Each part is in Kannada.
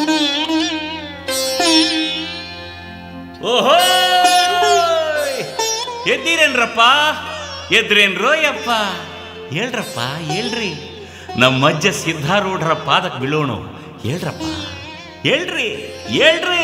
ಓಹೋ ಎದ್ದೀರೇನ್ರಪ್ಪ ಎದ್ರೇನ್ರೋಯಪ್ಪ ಹೇಳ್ರಪ್ಪ ಹೇಳ್ರಿ ನಮ್ಮಜ್ಜ ಸಿದ್ಧಾರೂಢರ ಪಾದಕ್ಕೆ ಬೀಳೋಣ ಹೇಳ್ರಪ್ಪ ಹೇಳ್ರಿ ಹೇಳ್ರಿ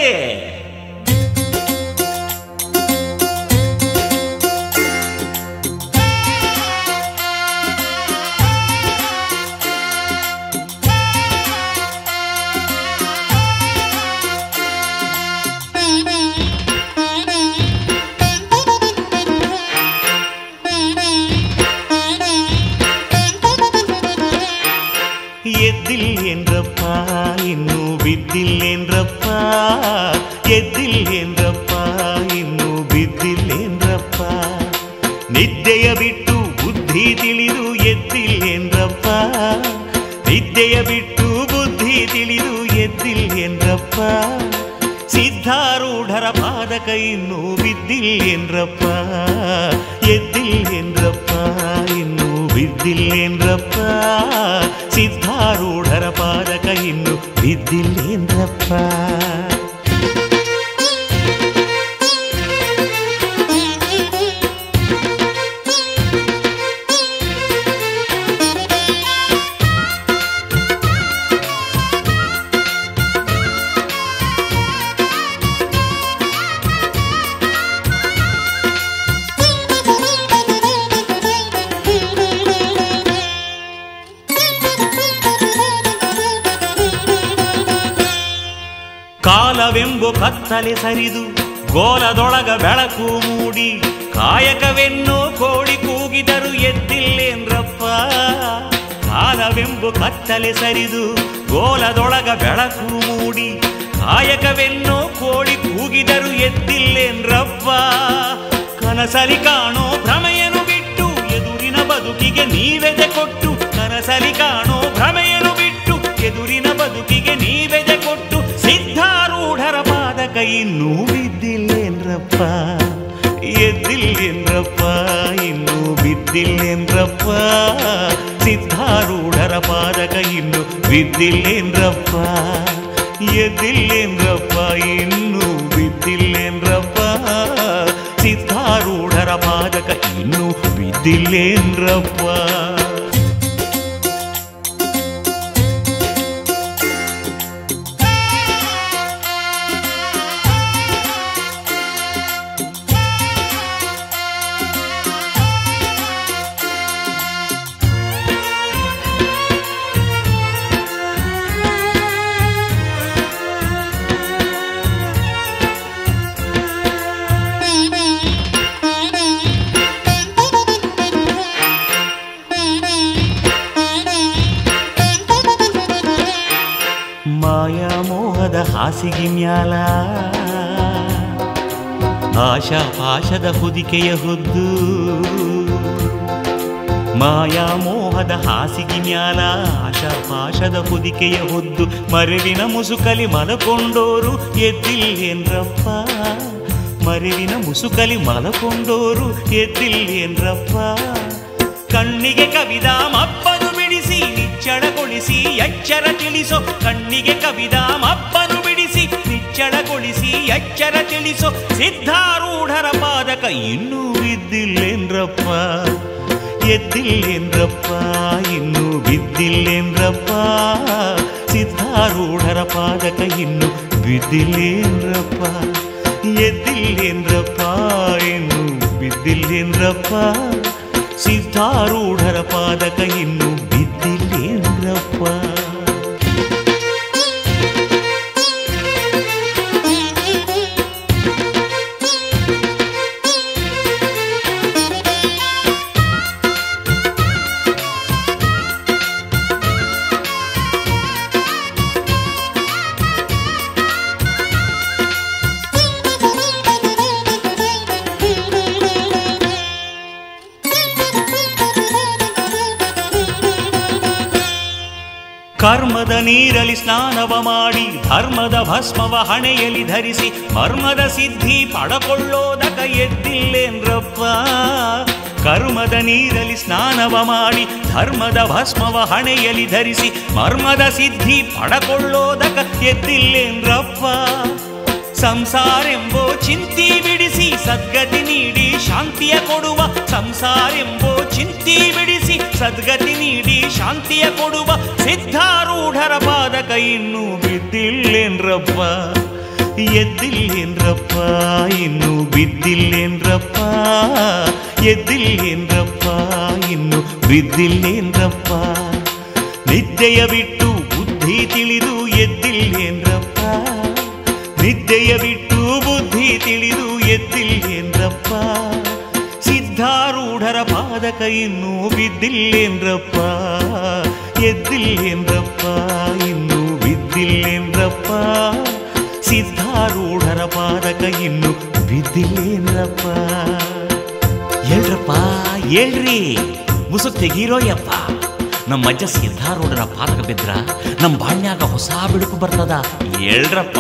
ಎದ್ದಿಲ್ ಏನ್ರಪ್ಪ ಇನ್ನು ಬಿದ್ದಿಲ್ ಏನ್ರಪ್ಪ ಎದ್ದಿಲ್ ಏನ್ರಪ್ಪ ಇನ್ನು ಬಿದ್ದಿಲ್ ಏನ್ರಪ್ಪ ನಿದ್ದೆಯ ಬಿಟ್ಟು ಬುದ್ಧಿ ತಿಳಿದು ಎದ್ದಿಲ್ ಏನ್ರಪ್ಪ ನಿದ್ದೆಯ ಬಿಟ್ಟು ಬುದ್ಧಿ ತಿಳಿದು ಎದ್ದಿಲ್ ಏನ್ರಪ್ಪ ಸಿದ್ಧಾರೂಢರ ಪಾದಕ ಇನ್ನು ಬಿದ್ದಿಲ್ ಏನ್ರಪ್ಪ ಎದ್ದಿಲ್ ಏನ್ರಪ್ಪ ಇನ್ನು ಬಿದ್ದಿಲ್ ಏನ್ರಪ್ಪ ಸಿದ್ಧಾರೂಢರ ಪಾದಕ ಇನ್ನು ಬಿದ್ದಿಲ್ ಏನ್ರಪ್ಪ ಕಾಲವೆಂಬು ಕತ್ತಲೆ ಸರಿದು ಗೋಲದೊಳಗ ಬೆಳಕು ಮೂಡಿ ಕಾಯಕವೆನ್ನೋ ಕೋಳಿ ಕೂಗಿದರು ಎದ್ದಿಲ್ಲೇನ್ರಪ್ಪ ಕಾಲವೆಂಬು ಕತ್ತಲೆ ಸರಿದು ಗೋಲದೊಳಗ ಬೆಳಕು ಮೂಡಿ ಕಾಯಕವೆನ್ನೋ ಕೋಳಿ ಕೂಗಿದರು ಎದ್ದಿಲ್ಲೇನ್ರಪ್ಪ ಕನಸಲಿ ಕಾಣೋ ಭ್ರಮೆಯನ್ನು ಬಿಟ್ಟು ಎದುರಿನ ಬದುಕಿಗೆ ನೀವೆದೆ ಕೊಟ್ಟು ಕನಸಲಿ ಕಾಣೋ ಭ್ರಮೆಯನ್ನು ಬಿಟ್ಟು ಎದುರಿನ ಬದುಕಿಗೆ ನೀವೆದೆ ಕೊಟ್ಟು ಸಿದ್ಧಾರೂಢರ ಪಾದಕ ಇನ್ನೂ ಬಿದ್ದಿಲ್ಲೇನ್ರಪ್ಪ ಎದ್ದಿಲ್ಲೇನ್ರಪ್ಪ ಇನ್ನೂ ಬಿದ್ದಿಲ್ಲೇನ್ರಪ್ಪ ಸಿದ್ಧಾರೂಢರ ಪಾದಕ ಇನ್ನು ಬಿದ್ದಿಲ್ಲೇನ್ರಪ್ಪ ಎದ್ದಿಲ್ಲೇನ್ರಪ್ಪ ಇನ್ನೂ ಬಿದ್ದಿಲ್ಲೇನ್ರಪ್ಪ ಸಿದ್ಧಾರೂಢರ ಪಾದಕ ಇನ್ನೂ ಬಿದ್ದಿಲ್ಲೇನ್ರಪ್ಪ ಮಾಯಾ ಮೋಹದ ಹಾಸಿಗೆ ಮ್ಯಾಲ ಆಶಾ ಪಾಶದ ಹುದಿಕೆಯ ಹುದ್ದು ಮಾಯಾ ಮೋಹದ ಹಾಸಿಗೆ ಮ್ಯಾಲ ಆಶಾ ಪಾಶದ ಹುದಿಕೆಯ ಹೊದ್ದು ಮರವಿನ ಮುಸುಕಲಿ ಮಲಕೊಂಡೋರು ಎದ್ದಿಲ್ಲೇನ್ರಪ್ಪ ಮರವಿನ ಮುಸುಕಲಿ ಮಲಕೊಂಡೋರು ಎದ್ದಿಲ್ಲೇನ್ರಪ್ಪ ಕಣ್ಣಿಗೆ ಕವಿದ ಮಪ್ಪನು ಬಿಡಿಸಿ ನಿಚ್ಚಳಗೊಳಿಸಿ ಎಚ್ಚರ ತಿಳಿಸೋ ಕಣ್ಣಿಗೆ ಕವಿದ ಮಪ್ಪನು ಬಿಡಿಸಿ ನಿಚ್ಚಳಗೊಳಿಸಿ ಎಚ್ಚರ ತಿಳಿಸೋ ಸಿದ್ಧಾರೂಢರ ಪಾದಕ ಇನ್ನೂ ಬಿದ್ದಿಲ್ಲೇನ್ರಪ್ಪ ಎದ್ದಿಲ್ಲೇನ್ರಪ್ಪ ಇನ್ನೂ ಬಿದ್ದಿಲ್ಲೇನ್ರಪ್ಪ ಸಿದ್ಧಾರೂಢರ ಪಾದಕ ಇನ್ನು ಬಿದ್ದಿಲ್ಲೇನ್ರಪ್ಪ ಎದ್ದಿಲ್ಲೇನ್ರಪ್ಪ ಇನ್ನು ಬಿದ್ದಿಲ್ಲೇನ್ರಪ್ಪ ಸಿದ್ಧಾರೂಢರ ಪಾದಕ ಇನ್ನು ಬಿದ್ದಿಲ್ಲೇನ್ರಪ್ಪ ಕರ್ಮದ ನೀರಲಿ ಸ್ನಾನವ ಮಾಡಿ ಧರ್ಮದ ಭಸ್ಮವ ಹಣೆಯಲ್ಲಿ ಧರಿಸಿ ಮರ್ಮದ ಸಿದ್ಧಿ ಪಡಕೊಳ್ಳೋದಕ ಎದ್ದಿಲ್ಲೇನ್ರಪ್ಪ ಕರ್ಮದ ನೀರಲಿ ಸ್ನಾನವ ಮಾಡಿ ಧರ್ಮದ ಭಸ್ಮವ ಹಣೆಯಲಿ ಧರಿಸಿ ಮರ್ಮದ ಸಿದ್ಧಿ ಪಡಕೊಳ್ಳೋದಕ ಎದ್ದಿಲ್ಲೇನ್ರಪ್ಪ ಸಂಸಾರೆಂಬೋ ಚಿಂತಿ ಬಿಡಿಸಿ ಸದ್ಗತಿ ನೀಡಿ ಶಾಂತಿಯ ಕೊಡುವ ಸಂಸಾರೆಂಬೋ ಚಿಂತಿ ಬಿಡಿಸಿ ಸದ್ಗತಿ ನೀಡಿ ಶಾಂತಿಯ ಕೊಡುವ ಸಿದ್ಧಾರೂಢರ ಪಾದಕ ಇನ್ನೂ ಬಿದ್ದಿಲ್ಲೇನ್ರಪ್ಪ ಎದ್ದಿಲ್ಲೇನ್ರಪ್ಪ ಇನ್ನು ಬಿದ್ದಿಲ್ಲೇನ್ರಪ್ಪ ಎದ್ದಿಲ್ಲೇನ್ರಪ್ಪ ಇನ್ನು ಬಿದ್ದಿಲ್ಲೇನ್ರಪ್ಪ ನಿದ್ದೆಯ ಬಿಟ್ಟು ಬುದ್ಧಿ ತಿಳಿದು ಎದ್ದಿಲ್ಲೇನ್ರಪ್ಪ ನಿದ್ದೆಯ ಬಿಟ್ಟು ಬುದ್ಧಿ ತಿಳಿದು ಎದ್ದಿಲ್ಲೇನ್ರಪ್ಪ ಸಿದ್ಧಾರೂಢರ ಪಾದಕ ಇನ್ನೂ ಬಿದ್ದಿಲ್ಲೇನ್ರಪ್ಪ ಎದ್ದಿಲ್ಲೇನ್ರಪ್ಪ ಇನ್ನೂ ಬಿದ್ದಿಲ್ಲೇನ್ರಪ್ಪ ಸಿದ್ಧಾರೂಢರ ಪಾದಕ ಇನ್ನು ಬಿದ್ದಿಲ್ಲೇನ್ರಪ್ಪ ಹೇಳ್ರಪ್ಪ ಹೇಳ್ರಿ ಮುಸುಕ್ ತೆಗೀರೋಯಪ್ಪ ನಮ್ಮ ಅಜ್ಜ ಸಿದ್ಧಾರೂಢರ ಪಾದಕ ಬಿದ್ರ ನಮ್ಮ ಬಾಳ್ನ್ಯಾಗ ಹೊಸ ಬೆಳಕು ಬರ್ತದ ಹೇಳ್ರಪ್ಪ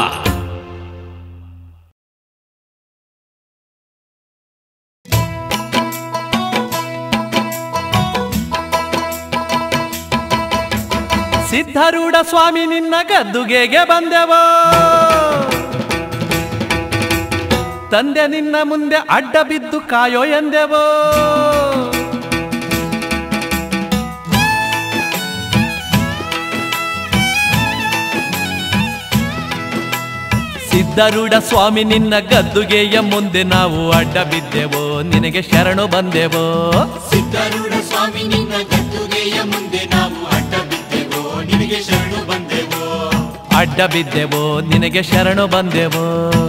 ಸಿದ್ಧಾರೂಢ ಸ್ವಾಮಿ ನಿನ್ನ ಗದ್ದುಗೆಗೆ ಬಂದೆವೋ ತಂದೆ ನಿನ್ನ ಮುಂದೆ ಅಡ್ಡ ಬಿದ್ದು ಕಾಯೋ ಎಂದೆವೋ ಸಿದ್ಧಾರೂಢ ಸ್ವಾಮಿ ನಿನ್ನ ಗದ್ದುಗೆಯ ಮುಂದೆ ನಾವು ಅಡ್ಡ ಬಿದ್ದೆವೋ ನಿನಗೆ ಶರಣು ಬಂದೆವೋ ಸಿದ್ಧಾರೂಢ ಸ್ವಾಮಿ ನಿನ್ನ ಗದ್ದುಗೆಯ ಮುಂದೆ ನಾವು ಅಡ್ಡ ಬಿದ್ದೆವೋ ನಿನಗೆ ಶರಣು ಬಂದೆವೋ ಅಡ್ಡ ಬಿದ್ದೆವೋ ನಿನಗೆ ಶರಣು ಬಂದೆವೋ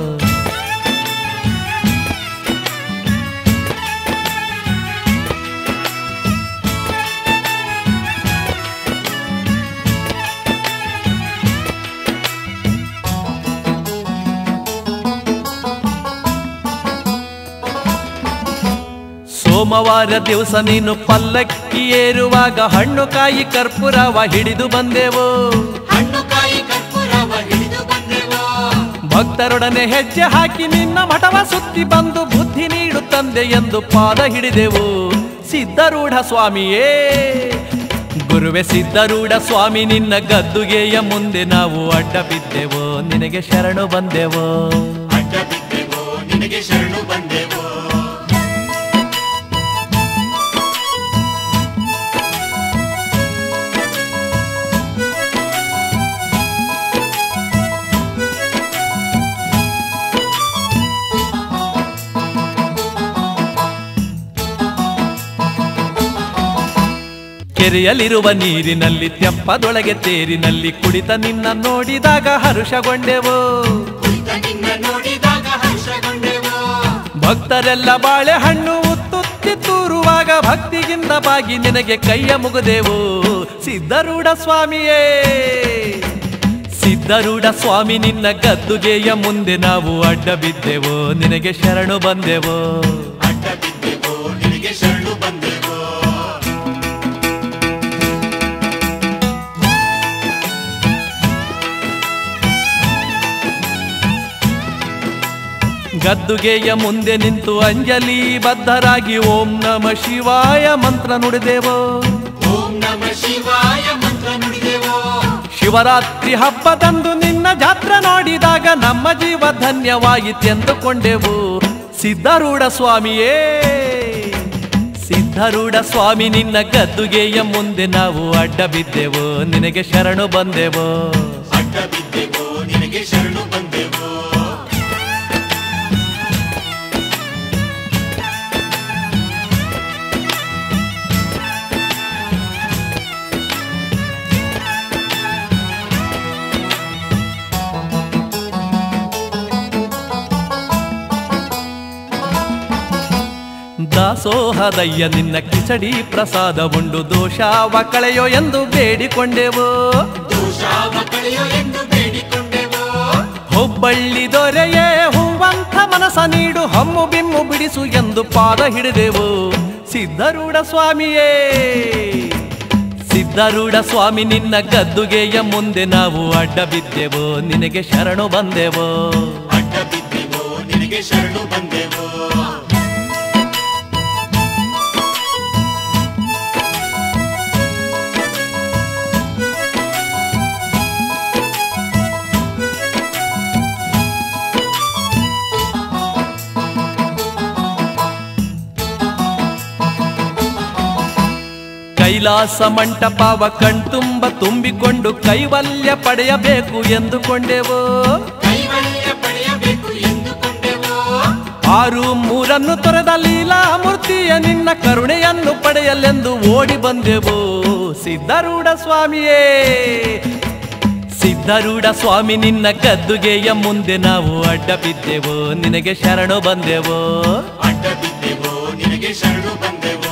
ಸೋಮವಾರ ದಿವಸ ನೀನು ಪಲ್ಲಕ್ಕಿ ಏರುವಾಗ ಹಣ್ಣು ಕಾಯಿ ಕರ್ಪೂರವ ಹಿಡಿದು ಬಂದೆವು ಹಣ್ಣು ಕಾಯಿ ಕರ್ಪೂರವ ಹಿಡಿದು ಬಂದೆವೋ ಭಕ್ತರೊಡನೆ ಹೆಜ್ಜೆ ಹಾಕಿ ನಿನ್ನ ಮಠವ ಸುತ್ತಿ ಬಂದು ಬುದ್ಧಿ ನೀಡು ತಂದೆ ಎಂದು ಪಾದ ಹಿಡಿದೆವು ಸಿದ್ಧರೂಢ ಸ್ವಾಮಿಯೇ ಗುರುವೆ ಸಿದ್ಧರೂಢ ಸ್ವಾಮಿ ನಿನ್ನ ಗದ್ದುಗೆಯ ಮುಂದೆ ನಾವು ಅಡ್ಡ ಬಿದ್ದೆವೋ ನಿನಗೆ ಶರಣು ಬಂದೆವೋ ಅಡ್ಡ ಬಿದ್ದೆವೋ ನಿನಗೆ ಶರಣು ಬಂದೆವೋ ಕೆರೆಯಲ್ಲಿರುವ ನೀರಿನಲ್ಲಿ ತೆಪ್ಪದೊಳಗೆ ತೇರಿನಲ್ಲಿ ಕುಳಿತ ನಿನ್ನ ನೋಡಿದಾಗ ಹರುಷಗೊಂಡೆವು ಕುಳಿತ ನಿನ್ನ ನೋಡಿದಾಗ ಹರ್ಷಗೊಂಡೆವೋ ಭಕ್ತರೆಲ್ಲ ಬಾಳೆಹಣ್ಣು ಉತ್ತುತ್ತಿ ತೂರುವಾಗ ಭಕ್ತಿಗಿಂದ ಬಾಗಿ ನಿನಗೆ ಕೈಯ ಮುಗುದೆವು ಸಿದ್ಧರೂಢ ಸ್ವಾಮಿಯೇ ಸಿದ್ಧರೂಢ ಸ್ವಾಮಿ ನಿನ್ನ ಗದ್ದುಗೆಯ ಮುಂದೆ ನಾವು ಅಡ್ಡ ಬಿದ್ದೆವು ನಿನಗೆ ಶರಣು ಬಂದೆವು ಅಡ್ಡ ಬಿದ್ದೆವೋ ನಿನಗೆ ಶರಣು ಬಂದೆವೋ ಗದ್ದುಗೆಯ ಮುಂದೆ ನಿಂತು ಅಂಜಲಿ ಬದ್ಧರಾಗಿ ಓಂ ನಮ ಶಿವಾಯ ಮಂತ್ರ ನುಡಿದೆವು ಓಂ ನಮ ಶಿವಾಯ ಮಂತ್ರ ನುಡಿದೆವೋ ಶಿವರಾತ್ರಿ ಹಬ್ಬದಂದು ನಿನ್ನ ಜಾತ್ರ ನೋಡಿದಾಗ ನಮ್ಮ ಜೀವ ಧನ್ಯವಾಯಿತೆಂದುಕೊಂಡೆವು ಸಿದ್ಧರೂಢ ಸ್ವಾಮಿಯೇ ಸಿದ್ಧರೂಢ ಸ್ವಾಮಿ ನಿನ್ನ ಗದ್ದುಗೆಯ ಮುಂದೆ ನಾವು ಅಡ್ಡ ಬಿದ್ದೆವು ನಿನಗೆ ಶರಣು ಬಂದೆವು ಅಡ್ಡ ಬಿದ್ದೆವೋ ನಿನಗೆ ಶರಣು ಬಂದೆವೋ ದಾಸೋಹದಯ್ಯ ನಿನ್ನ ಕಿಚಡಿ ಪ್ರಸಾದ ಉಂಡು ದೋಷವ ಕಳೆಯೋ ಎಂದು ಬೇಡಿಕೊಂಡೆವು ದೋಷಾವ ಕಳೆಯೋ ಎಂದು ಬೇಡಿಕೊಂಡೆವೋ ಹುಬ್ಬಳ್ಳಿ ದೊರೆಯೇ ಹೂವಂತ ಮನಸ ನೀಡು ಹಮ್ಮು ಬಿಮ್ಮು ಬಿಡಿಸು ಎಂದು ಪಾದ ಹಿಡಿದೆವು ಸಿದ್ಧರೂಢ ಸ್ವಾಮಿಯೇ ಸಿದ್ಧರೂಢ ಸ್ವಾಮಿ ನಿನ್ನ ಗದ್ದುಗೆಯ ಮುಂದೆ ನಾವು ಅಡ್ಡ ಬಿದ್ದೆವು ನಿನಗೆ ಶರಣು ಬಂದೆವು ಅಡ್ಡ ಬಿದ್ದೆವೋ ನಿನಗೆ ಶರಣು ಬಂದೆವೋ ಕೈಲಾಸ ಮಂಟಪವ ಕಣ್ತುಂಬ ತುಂಬಿಕೊಂಡು ಕೈವಲ್ಯ ಪಡೆಯಬೇಕು ಎಂದುಕೊಂಡೆವು ಕೈವಲ್ಯ ಪಡೆಯಬೇಕು ಎಂದುಕೊಂಡೆವೋ ಆರು ಮೂರನ್ನು ತೊರೆದ ಲೀಲಾ ಮೂರ್ತಿಯ ನಿನ್ನ ಕರುಣೆಯನ್ನು ಪಡೆಯಲೆಂದು ಓಡಿ ಬಂದೆವು ಸಿದ್ಧರೂಢ ಸ್ವಾಮಿಯೇ ಸಿದ್ಧರೂಢ ಸ್ವಾಮಿ ನಿನ್ನ ಗದ್ದುಗೆಯ ಮುಂದೆ ನಾವು ಅಡ್ಡ ಬಿದ್ದೆವು ನಿನಗೆ ಶರಣು ಬಂದೆವು ಅಡ್ಡ ಬಿದ್ದೆವೋ ನಿನಗೆ ಶರಣು ಬಂದೆವೋ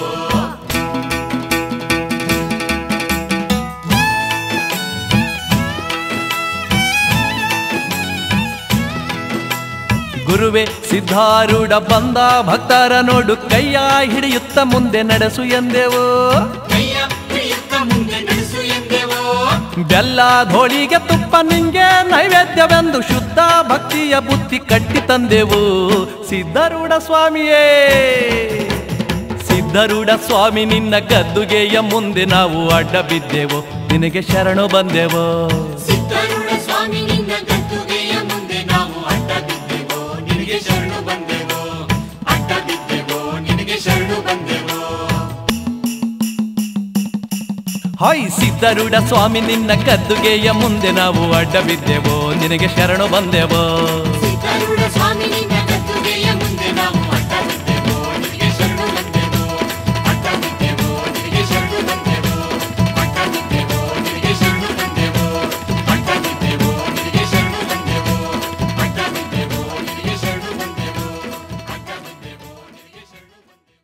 ಗುರುವೆ ಸಿದ್ಧಾರೂಢ ಬಂದ ಭಕ್ತರ ನೋಡು ಕೈಯ ಹಿಡಿಯುತ್ತ ಮುಂದೆ ನಡೆಸು ಎಂದೆವು ಕೈಯ ಹಿಡಿಯುತ್ತ ಮುಂದೆ ನಡೆಸು ಎಂದೆವೋ ಬೆಲ್ಲ ಧೋಳಿಗೆ ತುಪ್ಪ ನಿಂಗೆ ನೈವೇದ್ಯವೆಂದು ಶುದ್ಧ ಭಕ್ತಿಯ ಬುತ್ತಿ ಕಟ್ಟಿ ತಂದೆವು ಸಿದ್ಧರೂಢ ಸ್ವಾಮಿಯೇ ಸಿದ್ಧರೂಢ ಸ್ವಾಮಿ ನಿನ್ನ ಗದ್ದುಗೆಯ ಮುಂದೆ ನಾವು ಅಡ್ಡ ಬಿದ್ದೆವು ನಿನಗೆ ಶರಣು ಬಂದೆವು ಸಿದ್ಧರೂಢ ಸ್ವಾಮಿ ನಿನ್ನ ಗದ್ದುಗೆಯ ಮುಂದೆ ನಾವು ಅಡ್ಡ ಬಿದ್ದೆವೋ ನಿನಗೆ ಶರಣು ಬಂದೆವೋ ಅಡ್ಡ ಬಿದ್ದೆವೋ ನಿನಗೆ ಶರಣು ಬಂದೆವೋ ಹಾಯ್ ಸಿದ್ಧರೂಢ ಸ್ವಾಮಿ ನಿನ್ನ ಗದ್ದುಗೆಯ ಮುಂದೆ ನಾವು ಅಡ್ಡ ಬಿದ್ದೆವು ನಿನಗೆ ಶರಣು ಬಂದೆವು ಸಿದ್ಧರೂಢ ಸ್ವಾಮಿ ನಿನ್ನ ಗದ್ದುಗೆಯ ಮುಂದೆ ನಾವು ಅಡ್ಡ ಬಿದ್ದೆವೋ ನಿನಗೆ ಶರಣು ಬಂದೆವೋ ಅಡ್ಡ ಬಿದ್ದೆವೋ ನಿನಗೆ ಶರಣು ಬಂದೆವೋ ಅಡ್ಡ ಬಿದ್ದೆವೋ ನಿನಗೆ ಶರಣು ಬಂದೆವೋ ಅಡ್ಡ ಬಿದ್ದೆವೋ ನಿನಗೆ ಶರಣು ಬಂದೆವೋ ಅಡ್ಡ ಬಿದ್ದೆವೋ ನಿನಗೆ ಶರಣು ಬಂದೆವೋ ಅಡ್ಡ ಬಿದ್ದೆವೋ ನಿನಗೆ ಶರಣು ಬಂದೆವೋ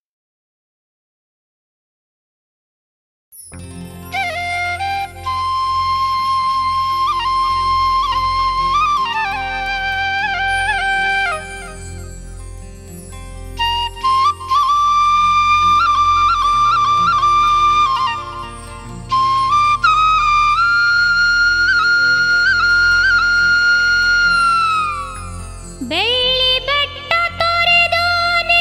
ಬೆಳ್ಳಿ ಬೆಟ್ಟ ತೊರೆದೋನೆ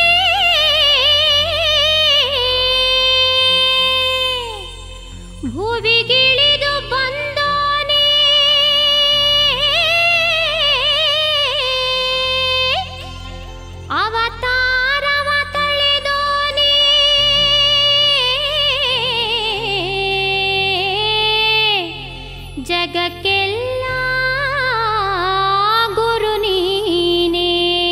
ಭುವಿಗಿಳಿದು ಬಂದೋನೆ ಅವತಾರವ ತಳೆದೋನೆ ಜಗಕ್ಕೆಲ್ಲ ಗುರು ನೀನೇ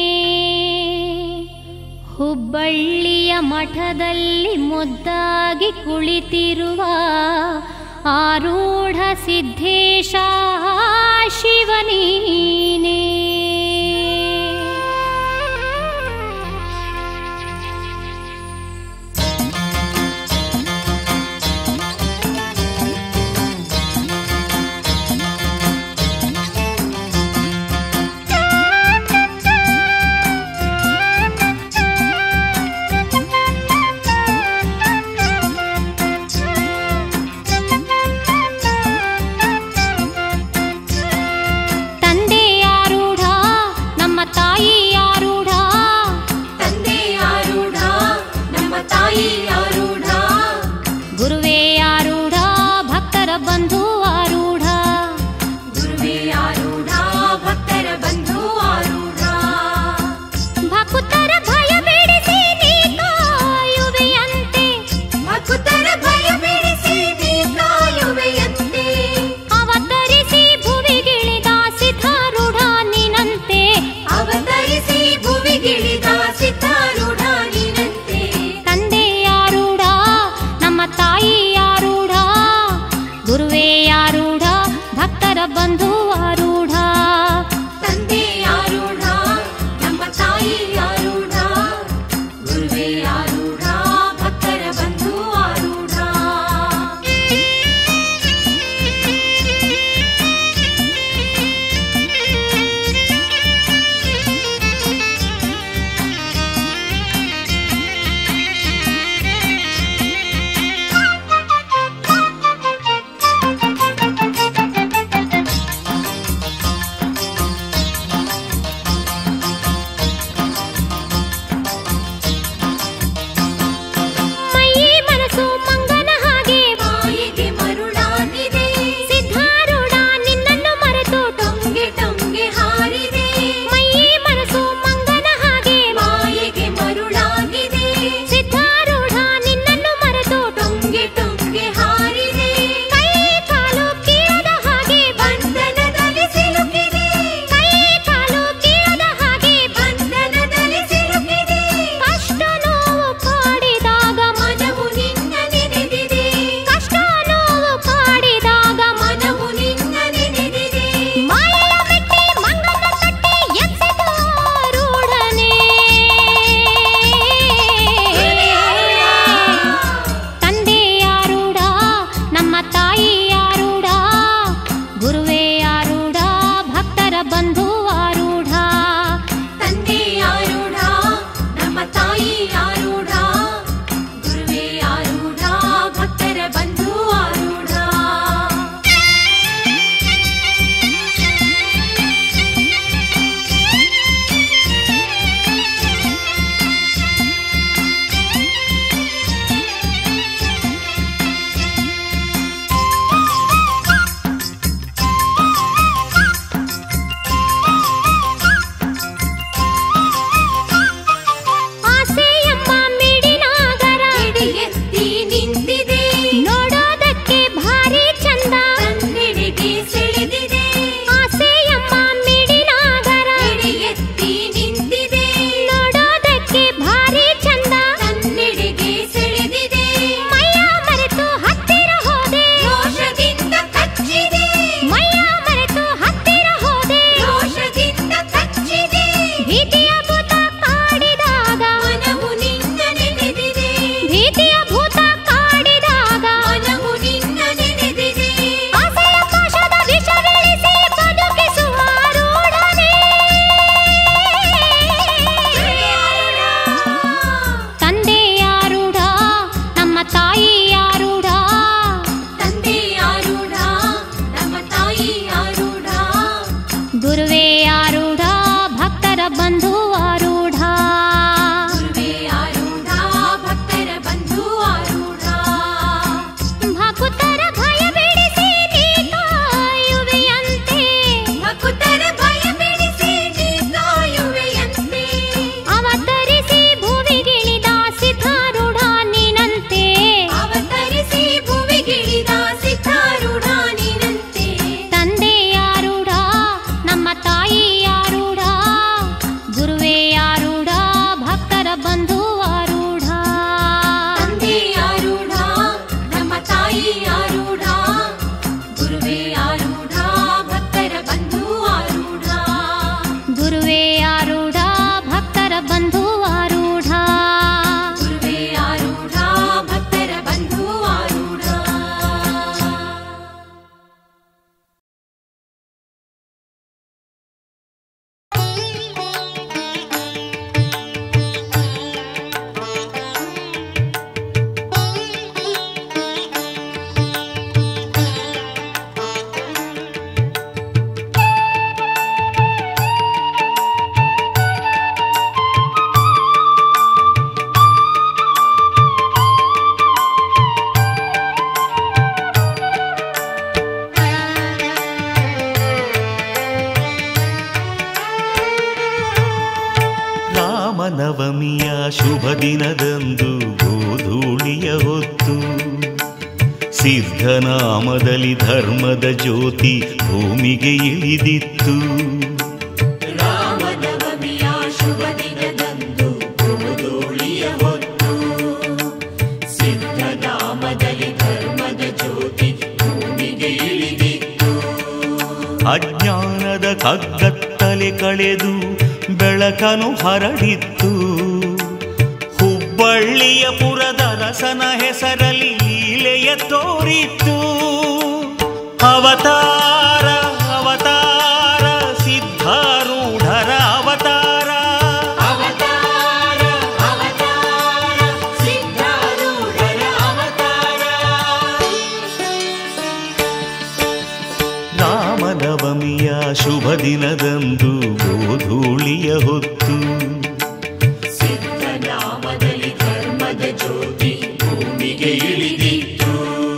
ಹುಬ್ಬಳ್ಳಿಯ ಮಠದಲ್ಲಿ ಮುದ್ದಾಗಿ ಕುಳಿತಿರುವ ಆರೂಢ ಸಿದ್ಧೇಶ ಶಿವನೀನೇ ತಂದೆ ಆರೂಢ ನಮ್ಮ ತಾಯಿ ಆರೂಢ ತಂದೆ ಆರೂಢ ನಮ್ಮ ತಾಯಿ ಆರೂಢ ಗುರುವೇ ಆರೂಢ ಭಕ್ತರ ಬಂಧು ಆರೂಢ ಗುರುವೇ ಆರೂಢ ಭಕ್ತರ ಬಂಧು ಆರೂಢ ಭಕ್ತರ ಭಯ ಬಿಡಿಸಿ ನೀ ಕಾಯುವೆಯಂತೆ ಭಕ್ತರ ಭಯ ಬಿಡಿಸಿ ನೀ ಕಾಯುವೆಯಂತೆ ಅವತರಿಸಿ ಭುವಿಗಿಳಿದ ಸಿದ್ಧಾರೂಢ ನಿನಂತೆ ಅವತರಿಸಿ ಭುವಿಗಿಳಿದ ಸಿದ್ಧಾರೂಢ ನೀನಂತೆ ತಂದೆ ಆರೂಢ ನಮ್ಮ ತಾಯಿ ಆರೂಢ ಗುರುವೇ ಆರೂಢ ಭಕ್ತರ ಬಂಧು ಆರೂಢ ತಂದೆ ಆರೂಢ ನಮ್ಮ ತಾಯಿ ಆರೂಢ ಗುರುವೇ ಆರೂಢ ಭಕ್ತರ ಬಂಧು ಆರೂಢ ಆರೂಢ ಭಕ್ತರ ಬಂಧು ಆರೂಢ ಗುರುವೇ ಆರೂಢ ಭಕ್ತರ ಬಂಧು ಆರೂಢ ಗುರುವೇ ಆರೂಢ ಭಕ್ತರ ಬಂಧು ಆರೂಢ ರಾಮನವಮಿಯ ಶುಭ ದಿನದಂದು ಗೋಧೂಳಿಯ ಹೊತ್ತು ಸಿದ್ಧನಾಮದಲ್ಲಿ ಧರ್ಮದ ಜ್ಯೋತಿ ಭೂಮಿಗೆ ಇಳಿದಿತ್ತು ರಾಮನವಮಿಯ ಶುಭ ದಿನದಂದು ಗೋಧೂಳಿಯ ಹೊತ್ತು ಸಿದ್ಧನಾಮದಲ್ಲಿ ಧರ್ಮದ ಜ್ಯೋತಿ ಭೂಮಿಗೆ ಇಳಿದಿತ್ತು ಅಜ್ಞಾನದ ಕಗ್ಗತ್ತಲೆ ಕಳೆದು ಬೆಳಕನು ಹರಡಿತ್ತು ಹುಬ್ಬಳ್ಳಿಯ ಪುರದರಸನ ಹೆಸರಲ್ಲಿ ಲೀಲೆಯ ತೋರಿತ್ತು ಅವತಾರ ಅವತಾರ ಸಿದ್ಧಾರೂಢರ ಅವತಾರ ಅವತಾರ ಅವತಾರ ಸಿದ್ಧಾರೂಢರ ಅವತಾರ ರಾಮನವಮಿಯ ಶುಭ ದಿನದಂದು ಗೋಧೂಳಿಯ ಹೊತ್ತು ಸಿದ್ಧನಾಮದಲ್ಲಿ ಧರ್ಮದ ಜ್ಯೋತಿ ಭೂಮಿಗೆ ಇಳಿದಿತ್ತು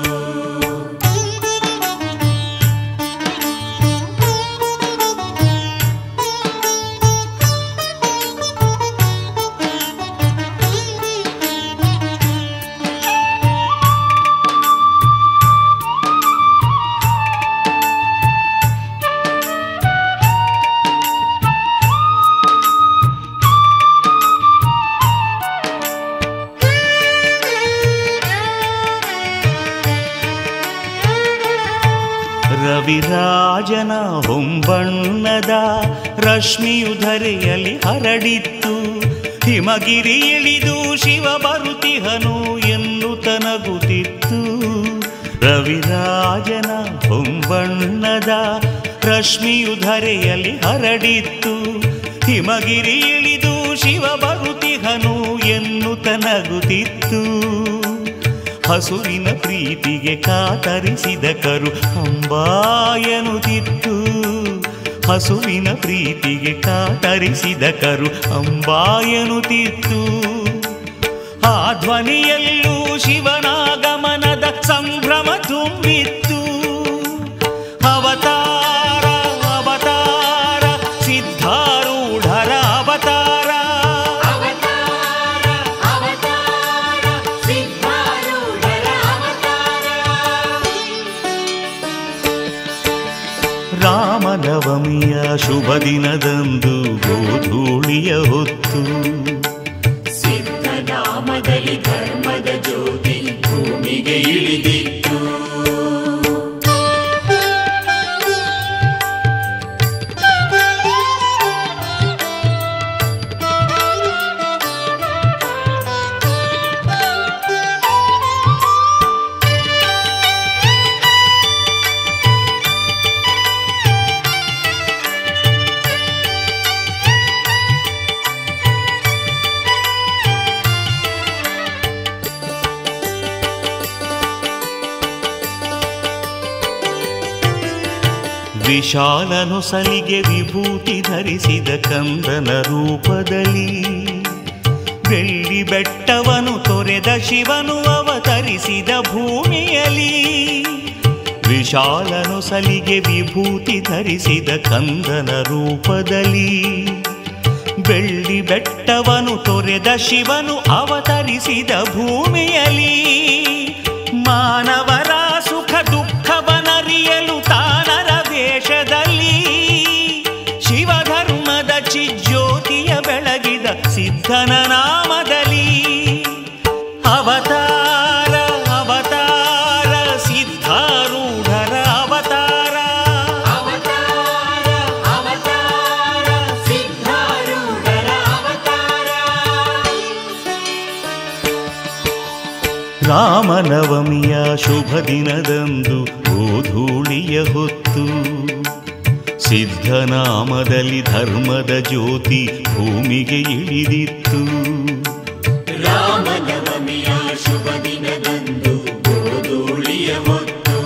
ರವಿರಾಜನ ಹೊಂಬಣ್ಣದ ರಶ್ಮಿಯು ಧರೆಯಲ್ಲಿ ಹರಡಿತ್ತು ಹಿಮಗಿರಿ ಇಳಿದು ಶಿವ ಬರುತಿಹನು ಎನ್ನುತ್ತ ನಗುತ್ತಿತ್ತು ರವಿರಾಜನ ಹೊಂಬಣ್ಣದ ರಶ್ಮಿಯು ಧರೆಯಲ್ಲಿ ಹರಡಿತ್ತು ಹಿಮಗಿರಿ ಇಳಿದು ಶಿವ ಬರುತಿಹನು ಎನ್ನುತ್ತ ನಗುತ್ತಿತ್ತು ಹಸುವಿನ ಪ್ರೀತಿಗೆ ಕಾತರಿಸಿದ ಕರು ಅಂಬಾಯನುತ್ತಿತ್ತು ಹಸುವಿನ ಪ್ರೀತಿಗೆ ಕಾತರಿಸಿದ ಕರು ಅಂಬಾಯನುತ್ತಿತ್ತು ಆ ಧ್ವನಿಯಲ್ಲೂ ಶಿವನಾಗಮನದ ಸಂಭ್ರಮ ತುಂಬಿತ್ತು ಅವತಾರ ಅವತಾರ ಸಿದ್ಧಾರೂಢರ ಅವತಾರ ಅವತಾರ ಅವತಾರ ಸಿದ್ಧಾರೂಢರ ಅವತಾರ ರಾಮನವಮಿಯ ಶುಭ ದಿನದಂದು ಗೋಧೂಳಿಯ ಹೊತ್ತು ಸಿದ್ಧನಾಮದಲ್ಲಿ ಧರ್ಮದ ಜ್ಯೋತಿ ಭೂಮಿಗೆ ಇಳಿದಿತ್ತು ವಿಶಾಲನು ಸಲಿಗೆ ವಿಭೂತಿ ಧರಿಸಿದ ಕಂದನ ರೂಪದಲ್ಲಿ ಬೆಳ್ಳಿ ಬೆಟ್ಟವನು ತೊರೆದ ಶಿವನು ಅವತರಿಸಿದ ಭೂಮಿಯಲ್ಲಿ ವಿಶಾಲನು ಸಲಿಗೆ ವಿಭೂತಿ ಧರಿಸಿದ ಕಂದನ ರೂಪದಲ್ಲಿ ಬೆಳ್ಳಿ ಬೆಟ್ಟವನು ತೊರೆದ ಶಿವನು ಅವತರಿಸಿದ ಭೂಮಿಯಲ್ಲಿ ಮಾನವರ ಸುಖ ದುಃಖವನರಿಯಲು ತಾನರ ವೇಷದಲ್ಲಿ ಶಿವಧರ್ಮದ ಚಿಜ್ಯೋತಿಯ ಬೆಳಗಿದ ಸಿದ್ಧನ ನಾಮದಲ್ಲಿ ಅವತಾರ ಅವತಾರ ಸಿದ್ಧಾರೂಢರ ಅವತಾರ ರಾಮನವಮಿಯ ಶುಭ ದಿನದಂದು ಗೋಧೂಳಿಯ ಹೊತ್ತು ಸಿದ್ಧನಾಮದಲ್ಲಿ ಧರ್ಮದ ಜ್ಯೋತಿ ಭೂಮಿಗೆ ಇಳಿದಿತ್ತು ರಾಮನವಮಿಯ ಶುಭ ದಿನದಂದು ಗೋಧೂಳಿಯ ಹೊತ್ತು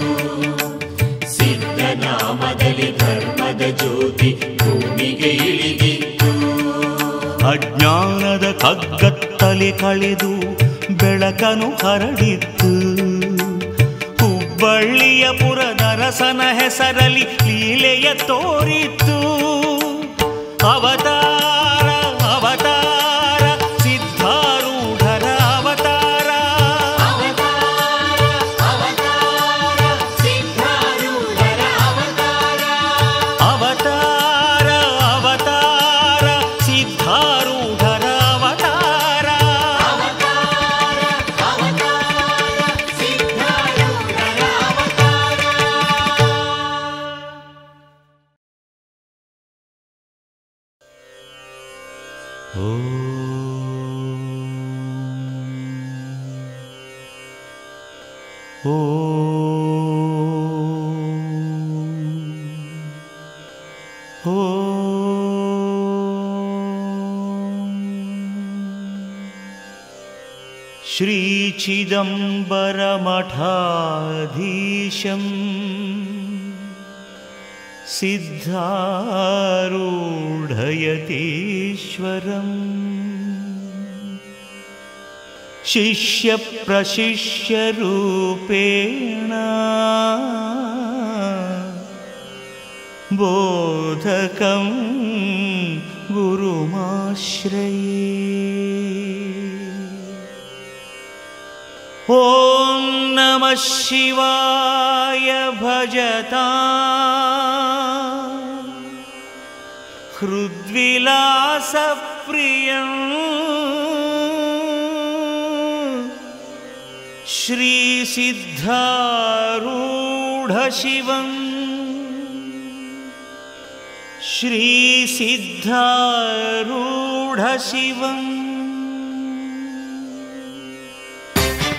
ಸಿದ್ಧನಾಮದಲ್ಲಿ ಧರ್ಮದ ಜ್ಯೋತಿ ಭೂಮಿಗೆ ಇಳಿದಿತ್ತು ಅಜ್ಞಾನದ ಕಗ್ಗತ್ತಲೆ ಕಳೆದು ಬೆಳಕನು ಹರಡಿತ್ತು ಹುಬ್ಬಳ್ಳಿಯ ಪುರದರಸನ ಹೆಸರಲಿ ಲೀಲೆಯ ತೋರಿತ್ತು ಅವತಾರ ಅವತಾರ ಸಿದ್ಧಾರೂಢರ ಅವತಾರ ಅವತಾರ ಅವತಾರ ಸಿದ್ಧಾರೂಢರ ಅವತಾರ ಅವತಾರ ಅವತಾರ ಸಿದ್ಧಾರೂಢರ ಅವತಾರ ಅವತಾರ ಅವತಾರ ಸಿದ್ಧಾರೂಢರ ಅವತಾರ ಓ ಓ श्रीचिदम्बरमठाधीशम् सिद्धारूढयतीश्वरम् शिष्यप्रशिष्यरूपेण बोधकं गुरुमाश्रये ॐ नमः शिवाय भजता हृद्विलासप्रियम् श्रीसिद्धारूढशिवम् श्रीसिद्धारूढशिवम्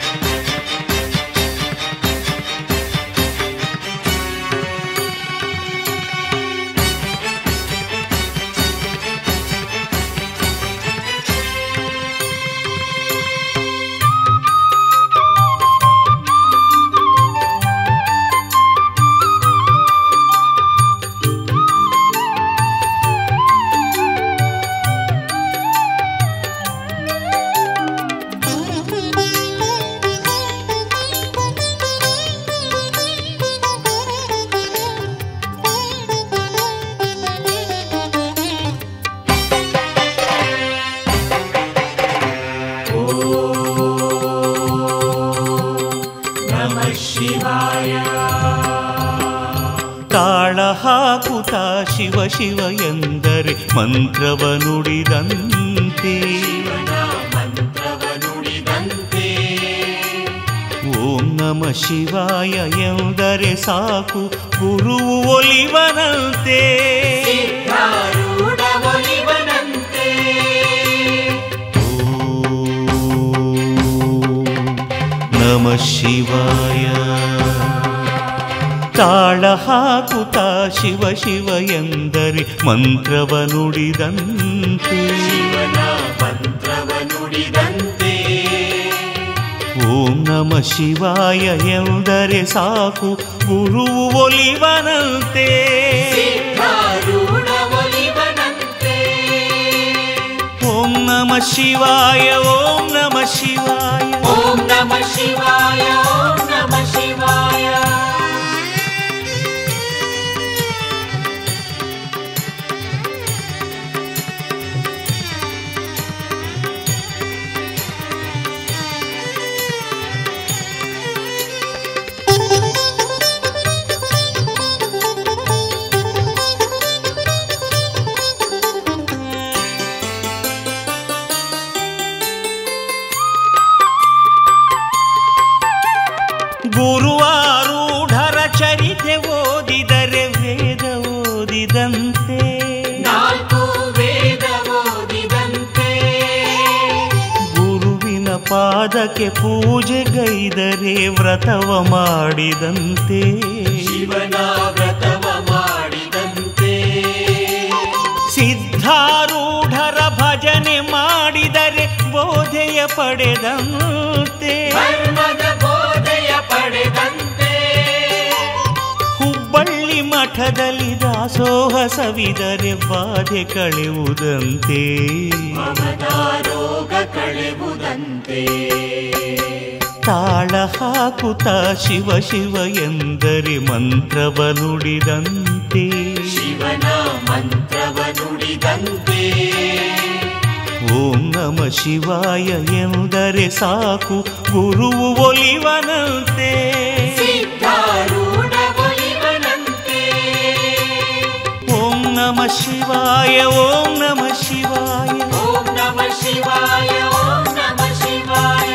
ನಮಃ ಶಿವಾಯ ತಾಳ ಹಾಕುತ್ತ ಶಿವ ಶಿವ ಎಂದರೆ ಮಂತ್ರವ ನುಡಿದಂತೆ ಮಂತ್ರವ ನುಡಿದಂತೆ ಓಂ ನಮ ಶಿವಾಯ ಎಂದರೆ ಸಾಕು ಗುರುವು ಒಲಿವನಂತೆ ಸಿದ್ಧಾರೂಢ ಒಲಿವನಂತೆ ನಮ ಶಿವಾಯ ತಾಳ ಹಾಕುತ್ತ ಶಿವ ಶಿವ ಎಂದರೆ ಮಂತ್ರವ ನುಡಿದಂತೆ ಶಿವನ ಮಂತ್ರವ ನುಡಿದಂತೆ ಓಂ ನಮ ಶಿವಾಯ ಎಂದರೆ ಸಾಕು ಗುರುವು ಒಲಿವನಂತೆ ಸಿದ್ಧಾರೂಢ ಒಲಿವನಂತೆ ಓಂ ನಮ ಶಿವಾಯ ಓಂ ನಮ ಶಿವಾಯ ಓಂ ನಮ ಶಿವಾಯ ಓಂ ನಮ ಶಿವಾಯ ಗುರುವಾರೂಢರ ಚರಿತೆ ಓದಿದರೆ ವೇದ ಓದಿದಂತೆ ನಾಲ್ಕು ವೇದ ಓದಿದಂತೆ ಗುರುವಿನ ಪಾದ ಪಾದಕ್ಕೆ ಪೂಜೆಗೈದರೆ ವ್ರತವ ಮಾಡಿದಂತೆ ಶಿವನ ವ್ರತವ ಮಾಡಿದಂತೆ ಸಿದ್ಧಾರೂಢರ ಭಜನೆ ಮಾಡಿದರೆ ಬೋಧೆಯ ಪಡೆದಂತೆ ಧರ್ಮದ ಬೋಧೆಯ ಪಡೆದಂತೆ ಹುಬ್ಬಳ್ಳಿ ಮಠದಲ್ಲಿ ದಾಸೋಹ ಸವಿದರೆ ಬಾಧೆ ಕಳೆಯುವುದಂತೆ ಮಮದ ರೋಗ ಕಳೆವುದಂತೆ ತಾಳ ಹಾಕುತ್ತ ಶಿವ ಶಿವ ಎಂದರೆ ಮಂತ್ರವ ನುಡಿದಂತೆ ಶಿವನ ಮಂತ್ರವ ನುಡಿದಂತೆ ಓಂ ನಮ ಶಿವಾಯ ಎಂದರೆ ಸಾಕು ಗುರುವು ಒಲಿವನಂತೆ ಸಿದ್ಧಾರೂಢ ಒಲಿವನಂತೆ ಓಂ ನಮ ಶಿವಾಯ ಓಂ ನಮ ಶಿವಾಯ ಓಂ ನಮ ಶಿವಾಯ ಓಂ ನಮ ಶಿವಾಯ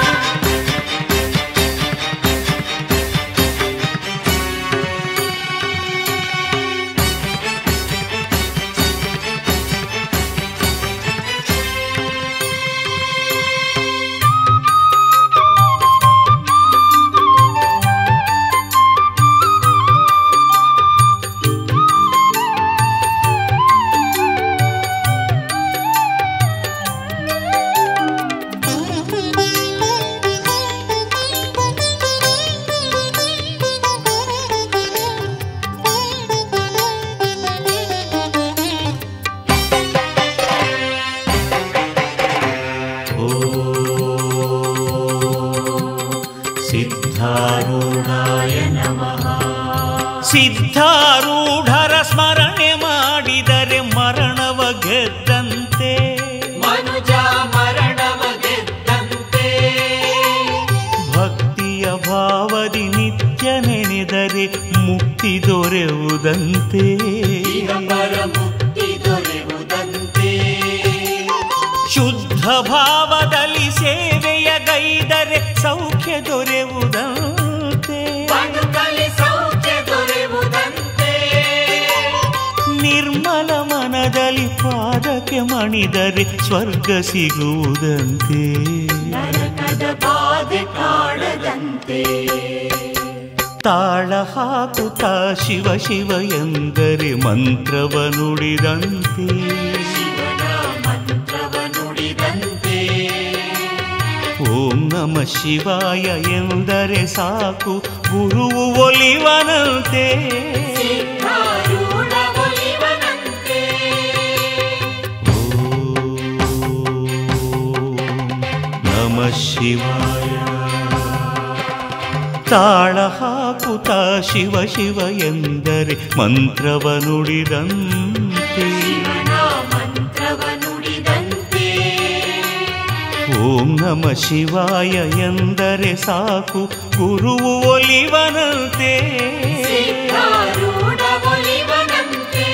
ಸಿದ್ಧಾರೂಢಾಯ ನಮಃ ಸಿದ್ಧಾರೂಢರ ಸ್ಮರಣೆ ಮಾಡಿದರೆ ಮರಣವ ಗೆದ್ದಂತೆ ಮನುಜ ಮರಣವ ಗೆದ್ದಂತೆ ಭಕ್ತಿಯ ಭಾವದಿ ನಿತ್ಯ ನೆನೆದರೆ ಮುಕ್ತಿ ದೊರೆಯುವುದಂತೆ ಇಹ ಪರ ಮುಕ್ತಿ ದೊರೆಯುವುದಂತೆ ಶುದ್ಧ ಭಾವದಲ್ಲಿ ಸೇವೆಯ ಗೈದರೆ ಸೌಖ್ಯ ದೊರೆಯುವುದಂತೆ ಬದುಕಲಿ ಸೌಖ್ಯ ದೊರೆಯುವುದಂತೆ ನಿರ್ಮಲ ಮನದಲ್ಲಿ ಪಾದಕ್ಕೆ ಮಣಿದರೆ ಸ್ವರ್ಗ ಸಿಗುವುದಂತೆ ನರಕದ ಬಾಧೆ ಕಾಡದಂತೆ ತಾಳ ಹಾಕುತ್ತ ಶಿವ ಶಿವ ಎಂದರೆ ಮಂತ್ರವ ನುಡಿದಂತೆ ಶಿವನ ಮಂತ್ರವ ನುಡಿದಂತೆ ಓಂ ನಮ ಶಿವಾಯ ಎಂದರೆ ಸಾಕು ಗುರುವು ಒಲಿವನಂತೆ ಸಿದ್ಧಾರೂಢ ಒಲಿವನಂತೆ ನಮ ಶಿವಾಯ ತಾಳ ಹಾಕುತ್ತ ಶಿವ ಶಿವ ಎಂದರೆ ಮಂತ್ರವ ನುಡಿದಂತೆ ಶಿವನ ಮಂತ್ರವ ನುಡಿದಂತೆ ಓಂ ನಮ ಶಿವಾಯ ಎಂದರೆ ಸಾಕು ಗುರುವು ಒಲಿವನಂತೆ ಸಿದ್ಧಾರೂಢ ಒಲಿವನಂತೆ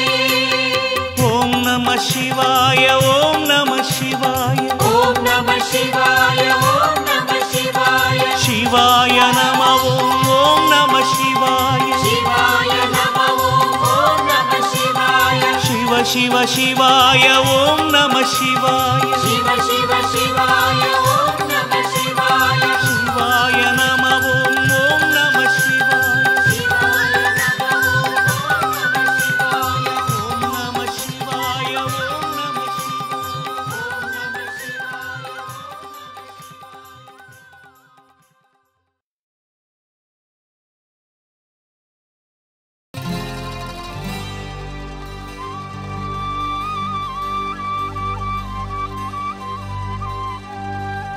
ಓಂ ನಮ ಶಿವಾಯ ಓಂ ನಮ ಶಿವಾಯ ಓಂ ನಮ ಶಿವಾಯ ಓಂ ನಮ ಶಿವಾಯ ಶಿವಾಯ ನಮ ಓಂ ಓಂ ನಮ ಶಿವಾಯ ಶಿವಾಯ ನಮ ಓಂ ಓಂ ನಮ ಶಿವಾಯ ಶಿವ ಶಿವ ಶಿವಾಯ ಓಂ ನಮ ಶಿವಾಯ ಶಿವ ಶಿವ ಶಿವಾಯ ಓಂ ನಮ ಶಿವಾಯ ಶಿವಾಯ ನಮ ಓಂ ಓಂ ನಮ ಶಿವಾಯ ಶಿವಾಯ ನಮ ಓಂ ನಮ ಶಿವಾಯ ಓಂ ನಮ ಶಿವಾಯ ಓಂ ನಮ ಶಿವಾಯ ಿ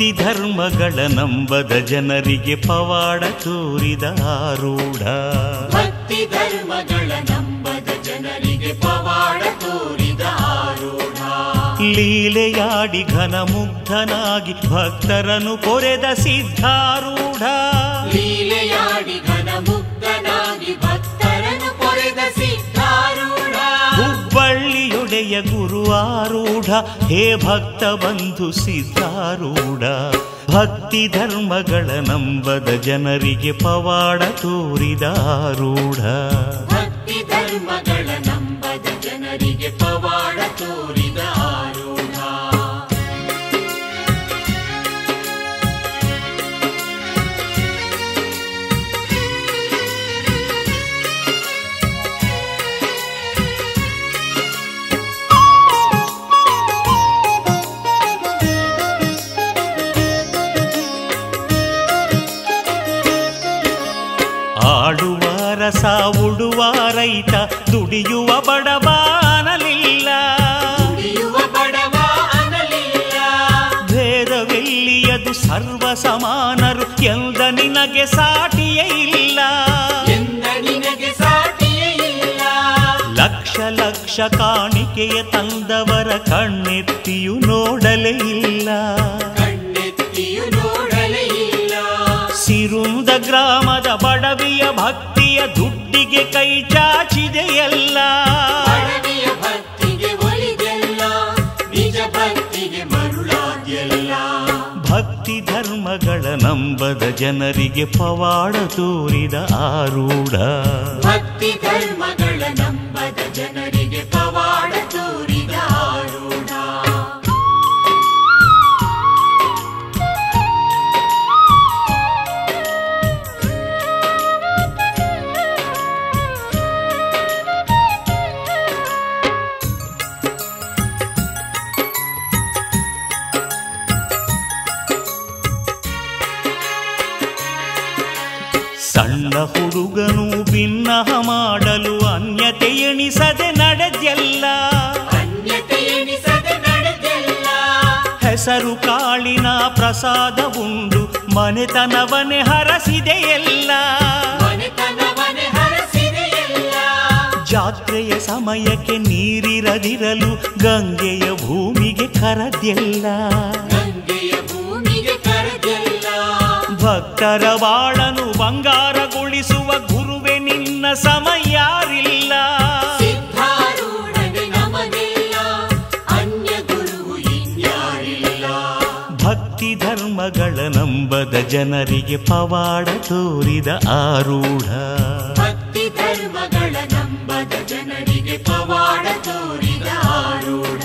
ಭಕ್ತಿ ಧರ್ಮಗಳ ನಂಬದ ಜನರಿಗೆ ಪವಾಡ ತೋರಿದ ಆರೂಢ ಭಕ್ತಿ ಧರ್ಮಗಳ ನಂಬದ ಜನರಿಗೆ ಪವಾಡ ತೋರಿದ ಆರೂಢ ಲೀಲೆಯಾಡಿ ಘನ ಮುಗ್ಧನಾಗಿ ಭಕ್ತರನ್ನು ಕೊರೆದ ಸಿದ್ಧಾರೂಢ ಲೀಲೆಯಾಡಿ ಘನ ಮುಗ್ಧನಾಗಿ ಭಕ್ತರನ್ನು ಪೊರೆದ ಸಿದ್ಧಾರೂಢ ಹುಬ್ಬಳ್ಳಿಯೊಡೆಯ ಗುರು ಆರೂಢ ಹೇ ಭಕ್ತ ಬಂಧು ಸಿದ್ಧಾರೂಢ ಭಕ್ತಿ ಧರ್ಮಗಳ ನಂಬದ ಜನರಿಗೆ ಪವಾಡ ತೋರಿದ ಆರೂಢ ಭಕ್ತಿ ಧರ್ಮಗಳ ನಂಬದ ಜನರಿಗೆ ಪವಾಡ ತೋರಿದ ಆರೂಢ ಆಡುವ ರಸ ಉಡುವ ರೈತ ದುಡಿಯುವ ಬಡವಾನಲಿಲ್ಲ ದುಡಿಯುವ ಬಡವ ಅನ್ನಲಿಲ್ಲ ಭೇದವೆಲ್ಲಿಯದು ಸರ್ವ ಸಮಾನರು ಎಂದ ನಿನಗೆ ಸಾಟಿಯೇ ಇಲ್ಲ ಎಂದ ನಿನಗೆ ಸಾಟಿಯೇ ಇಲ್ಲ ಲಕ್ಷ ಲಕ್ಷ ಕಾಣಿಕೆಯ ತಂದವರ ಕಣ್ಣೆತ್ತಿಯು ನೋಡಲೇ ಇಲ್ಲ ಕಣ್ಣೆತ್ತಿಯು ನೋಡಲೇ ಇಲ್ಲ ಸಿರುಂದ ಗ್ರಾಮದ ಬಡವಿಯ ಭಕ್ತಿಯ ದುಡ್ಡಿಗೆ ಕೈ ಚಾಚಿದೆಯಲ್ಲ ಬಡವಿಯ ಭಕ್ತಿಗೆ ಒಲಿದೆಲ್ಲ ನಿಜ ಭಕ್ತಿಗೆ ಮರುಳಾದ್ಯಲ್ಲ ಭಕ್ತಿ ಧರ್ಮಗಳ ನಂಬದ ಜನರಿಗೆ ಪವಾಡ ತೋರಿದ ಆರೂಢ ಭಕ್ತಿ ಧರ್ಮಗಳ ನಂಬದ ಜನರಿಗೆ ಪವಾಡ ತೋರಿದ ಆರೂಢ ಸಣ್ಣ ಹುಡುಗನು ಭಿನ್ನಹ ಮಾಡಲು ಅನ್ಯತೆ ಎಣಿಸದೆ ನಡೆದ್ಯಲ್ಲ ಅನ್ಯತೆ ಎಣಿಸದೆ ನಡೆದೆಲ್ಲ ಹೆಸರು ಕಾಳಿನ ಪ್ರಸಾದ ಉಂಡು ಮನೆತನವನೇ ಹರಸಿದೆಯಲ್ಲ ಮನೆತನವನೆ ಹರಸಿದೆಯಲ್ಲ ಜಾತ್ರೆಯ ಸಮಯಕ್ಕೆ ನೀರಿರದಿರಲು ಗಂಗೆಯ ಭೂಮಿಗೆ ಕರದ್ಯಲ್ಲ ಗಂಗೆಯ ಭೂಮಿಗೆ ಕರೆದೆಲ್ಲ ಭಕ್ತರ ಬಾಳನು ಬಂಗಾರಗೊಳಿಸುವ ಗುರುವೆ ನಿನ್ನ ಸಮಯಾರಿಲ್ಲ ಸಿದ್ಧಾರೂಢನೆ ನಮಗೆಲ್ಲ ಅನ್ಯ ಗುರುವು ಇನ್ಯಾರಿಲ್ಲ ಭಕ್ತಿ ಧರ್ಮಗಳ ನಂಬದ ಜನರಿಗೆ ಪವಾಡ ತೋರಿದ ಆರೂಢ ಭಕ್ತಿ ಧರ್ಮಗಳ ನಂಬದ ಜನರಿಗೆ ಪವಾಡ ತೋರಿದ ಆರೂಢ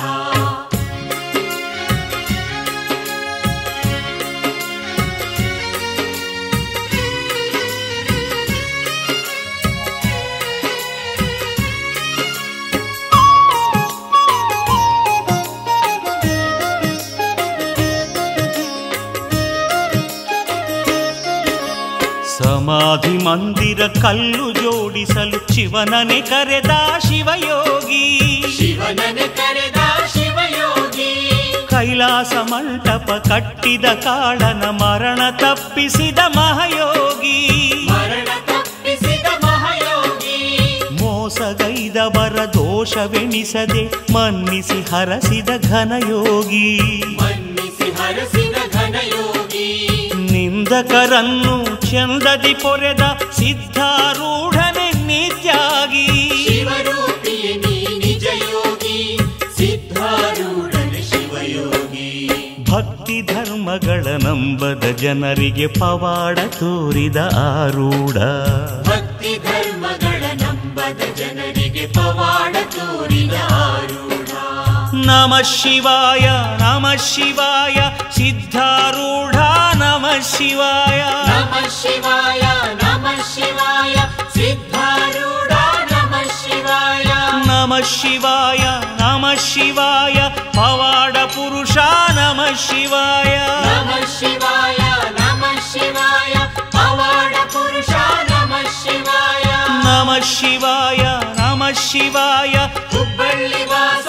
ಸಮಾಧಿ ಮಂದಿರ ಕಲ್ಲು ಜೋಡಿಸಲು ಶಿವನನೆ ಕರೆದ ಶಿವಯೋಗಿ ಶಿವನನೆ ಕರೆದ ಶಿವಯೋಗಿ ಕೈಲಾಸ ಮಂಟಪ ಕಟ್ಟಿದ ಕಾಳನ ಮರಣ ತಪ್ಪಿಸಿದ ಮಹಯೋಗಿ ಮರಣ ತಪ್ಪಿಸಿದ ಮಹಾಯೋಗಿ ಮೋಸಗೈದವರ ದೋಷವೆಣಿಸದೆ ಮನ್ನಿಸಿ ಹರಸಿದ ಘನಯೋಗಿ ಮನ್ನಿಸಿ ಹರಸಿದ ಘನಯೋಗಿ ನಿಂದಕರನ್ನು ಚಂದದಿ ಪೊರೆದ ಸಿದ್ಧಾರೂಢನೆ ನಿತ್ಯಾಗಿ ಶಿವರೂಪಿಯೇ ನೀ ನಿಜ ಯೋಗಿ ಸಿದ್ಧಾರೂಢನೆ ಶಿವಯೋಗಿ ಭಕ್ತಿ ಧರ್ಮಗಳ ನಂಬದ ಜನರಿಗೆ ಪವಾಡ ತೋರಿದ ಆರೂಢ ಭಕ್ತಿ ಧರ್ಮಗಳ ನಂಬದ ಜನರಿಗೆ ಪವಾಡ ತೋರಿದ ಆರೂಢ ನಮ ಶಿವಾಯ ನಮ ಶಿವಾಯ ಸಿದ್ಧಾರೂಢ ನಮ ಶಿವಾಯ ನಮ ಶಿವಾಯ ನಮ ಶಿವಾಯ ಸಿದ್ಧಾರೂಢ ನಮ ಶಿವಾಯ ನಮ ಶಿವಾಯ ನಮ ಶಿವಾಯ ಪವಾಡ ಪುರುಷ ನಮ ಶಿವಾಯ ನಮ ಶಿವಾಯ ನಮ ಶಿವಾಯ ಪವಾಡ ಪುರುಷ ನಮ ಶಿವಾಯ ನಮ ಶಿವಾಯ ನಮ ಶಿವಾಯ ಹುಬ್ಬಳ್ಳಿ ವಾಸ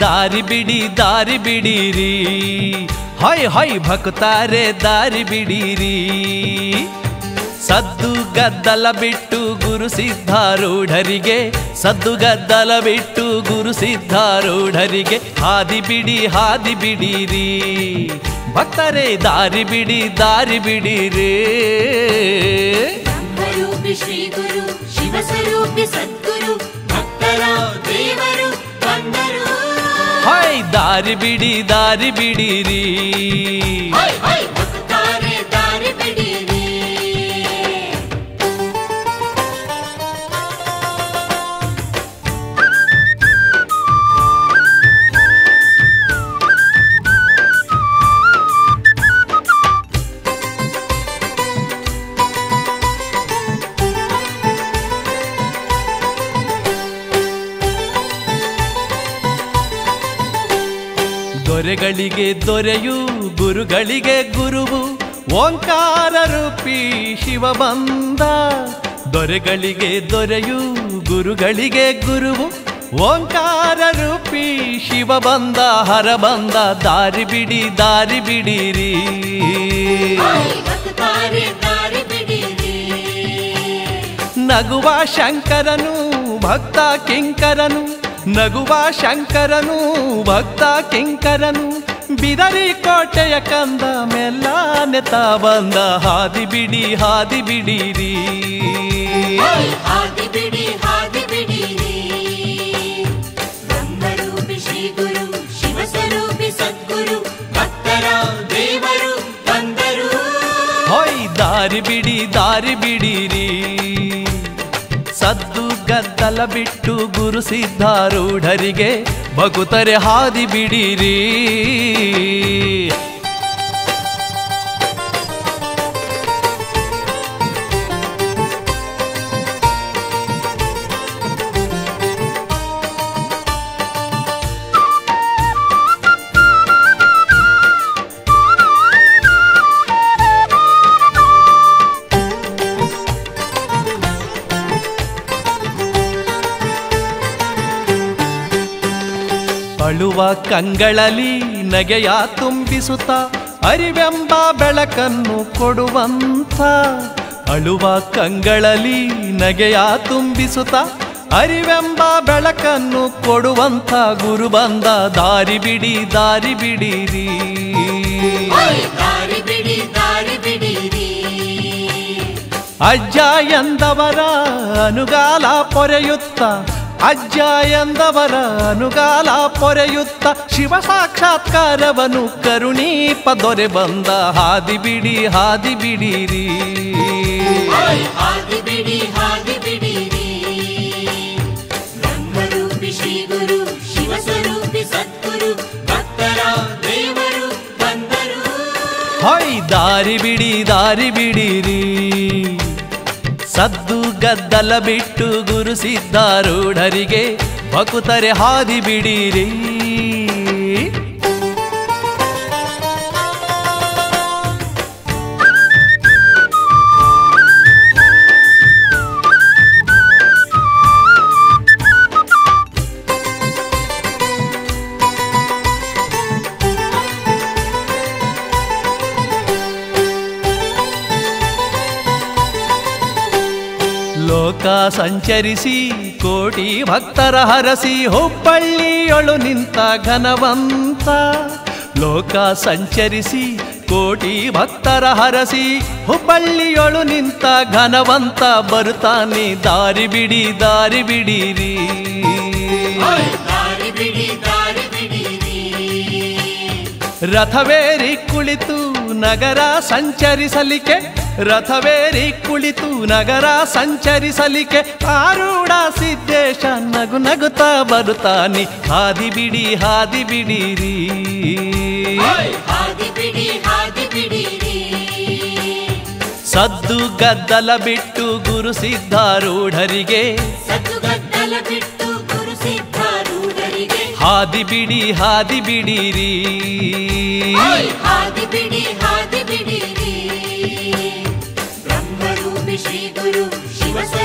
ದಾರಿ ಬಿಡಿ ದಾರಿ ಬಿಡಿರಿ ಹೊಯ್ ಹೊಯ್ ಭಕ್ತಾರೆ ದಾರಿ ಬಿಡಿರಿ ಸದ್ದು ಗದ್ದಲ ಬಿಟ್ಟು ಗುರು ಸಿದ್ಧಾರೂಢರಿಗೆ ಸದ್ದು ಗದ್ದಲ ಬಿಟ್ಟು ಗುರು ಸಿದ್ಧಾರೂಢರಿಗೆ ಹಾದಿ ಬಿಡಿ ಹಾದಿ ಬಿಡಿರಿ ಭಕ್ತರೇ ದಾರಿ ಬಿಡಿ ದಾರಿ ಬಿಡಿರಿ ಬ್ರಹ್ಮರೂಪಿ ಶ್ರೀ ಗುರು ಶಿವಸ್ವರೂಪಿ ಸದ್ಗುರು ಭಕ್ತರ ದೇವರು ಬಂದರು ಹೊಯ್ ದಾರಿ ಬಿಡಿ ದಾರಿ ಬಿಡಿರಿ ಹೈ ಹೈ ಭಕ್ತಾರೆ ದಾರಿ ಬಿಡಿರಿ ದೊರೆಗಳಿಗೆ ದೊರೆಯು ಗುರುಗಳಿಗೆ ಗುರುವು ಓಂಕಾರ ರೂಪಿ ಶಿವ ಬಂದ ದೊರೆಗಳಿಗೆ ದೊರೆಯು ಗುರುಗಳಿಗೆ ಗುರುವು ಓಂಕಾರ ರೂಪಿ ಶಿವ ಬಂದ ಹರ ಬಂದ ದಾರಿ ಬಿಡಿ ದಾರಿ ಬಿಡಿರಿ ಹೈ ಭಕ್ತಾರೆ ದಾರಿ ಬಿಡಿರಿ ನಗುವ ಶಂಕರನು ಭಕ್ತ ಕಿಂಕರನು ನಗುವ ಶಂಕರನು ಭಕ್ತ ಕಿಂಕರನು ಬಿದರಿ ಕೋಟೆಯ ಕಂದ ಮೆಲ್ಲಾನೆ ತಾ ಬಂದ ಹಾದಿ ಬಿಡಿ ಹಾದಿ ಬಿಡಿರಿ ಹೈ ಹಾದಿ ಬಿಡಿ ಹಾದಿ ಬಿಡಿರಿ ಬ್ರಹ್ಮರೂಪಿ ಶ್ರೀ ಗುರು ಶಿವಸ್ವರೂಪಿ ಸದ್ಗುರು ಭಕ್ತರ ದೇವರು ಬಂದರು ಹೊಯ್ ದಾರಿ ಬಿಡಿ ದಾರಿ ಬಿಡಿರಿ ಸದ್ದು ಗದ್ದಲ ಬಿಟ್ಟು ಗುರು ಸಿದ್ಧಾರೂಢರಿಗೆ ಭಗುತರೆ ಹಾದಿ ಬಿಡಿರಿ ಅಳುವ ಕಂಗಳಲ್ಲಿ ನಗೆಯ ತುಂಬಿಸುತ್ತ ಅರಿವೆಂಬ ಬೆಳಕನ್ನು ಕೊಡುವಂಥ ಅಳುವ ಕಂಗಳಲ್ಲಿ ನಗೆಯ ತುಂಬಿಸುತ್ತ ಅರಿವೆಂಬ ಬೆಳಕನ್ನು ಕೊಡುವಂಥ ಗುರು ಬಂದ ದಾರಿ ಬಿಡಿ ದಾರಿ ಬಿಡಿರಿ ಹೈ ದಾರಿ ಬಿಡಿ ದಾರಿ ಬಿಡಿರಿ ಅಜ್ಜ ಎಂದವರ ಅನುಗಾಲ ಪೊರೆಯುತ್ತ ಅಜ್ಜ ಎಂದವರ ಅನುಗಾಲ ಪೊರೆಯುತ್ತ ಶಿವ ಸಾಕ್ಷಾತ್ಕಾರವನು ಕರುಣೀಪ ದೊರೆ ಬಂದ ಹಾದಿ ಬಿಡಿ ಹಾದಿ ಬಿಡಿರಿ ಹೈ ಹಾದಿ ಬಿಡಿ ಹಾದಿ ಬಿಡಿರಿ ಬ್ರಹ್ಮರೂಪಿ ಶ್ರೀ ಗುರು ಶಿವಸ್ವರೂಪಿ ಸದ್ಗುರು ಭಕ್ತರ ದೇವರು ಬಂದರು ಹೊಯ್ ದಾರಿ ಬಿಡಿ ದಾರಿ ಬಿಡಿರಿ ಸದ್ದು ಗದ್ದಲ ಬಿಟ್ಟು ಗುರು ಸಿದ್ಧಾರೂಢರಿಗೆ ಭಕುತರೆ ಹಾದಿ ಬಿಡಿರಿ ಲೋಕ ಸಂಚರಿಸಿ ಕೋಟಿ ಭಕ್ತರ ಹರಸಿ ಹುಬ್ಬಳ್ಳಿಯೊಳು ನಿಂತ ಘನವಂತ ಲೋಕ ಸಂಚರಿಸಿ ಕೋಟಿ ಭಕ್ತರ ಹರಸಿ ಹುಬ್ಬಳ್ಳಿಯೊಳು ನಿಂತ ಘನವಂತ ಬರುತ್ತಾನೆ ದಾರಿ ಬಿಡಿ ದಾರಿ ಬಿಡಿರಿ ಹೈ ದಾರಿ ಬಿಡಿ ದಾರಿ ಬಿಡಿರಿ ರಥವೇರಿ ಕುಳಿತು ನಗರ ಸಂಚರಿಸಲಿಕ್ಕೆ ರಥವೇರಿ ಕುಳಿತು ನಗರ ಸಂಚರಿಸಲಿಕ್ಕೆ ಆರೂಢ ಸಿದ್ದೇಶ ನಗು ನಗುತ್ತಾ ಬರುತ್ತಾನೆ ಹಾದಿ ಬಿಡಿ ಹಾದಿ ಬಿಡಿರಿ ಹೈ ಹಾದಿ ಬಿಡಿ ಹಾದಿ ಬಿಡಿರಿ ಸದ್ದು ಗದ್ದಲ ಬಿಟ್ಟು ಗುರು ಸಿದ್ಧಾರೂಢರಿಗೆ ಸದ್ದುಗದ್ದಲ ಬಿಟ್ಟು ಗುರು ಸಿದ್ಧಾರೂಢರಿಗೆ ಹಾದಿ ಬಿಡಿ ಹಾದಿ ಬಿಡಿರಿ ಹೈ ಹಾದಿ ಬಿಡಿ ಹಾದಿ ಬಿಡಿರಿ ಬ್ರಹ್ಮರೂಪಿ ಶ್ರೀ ಗುರು ಶಿವಸ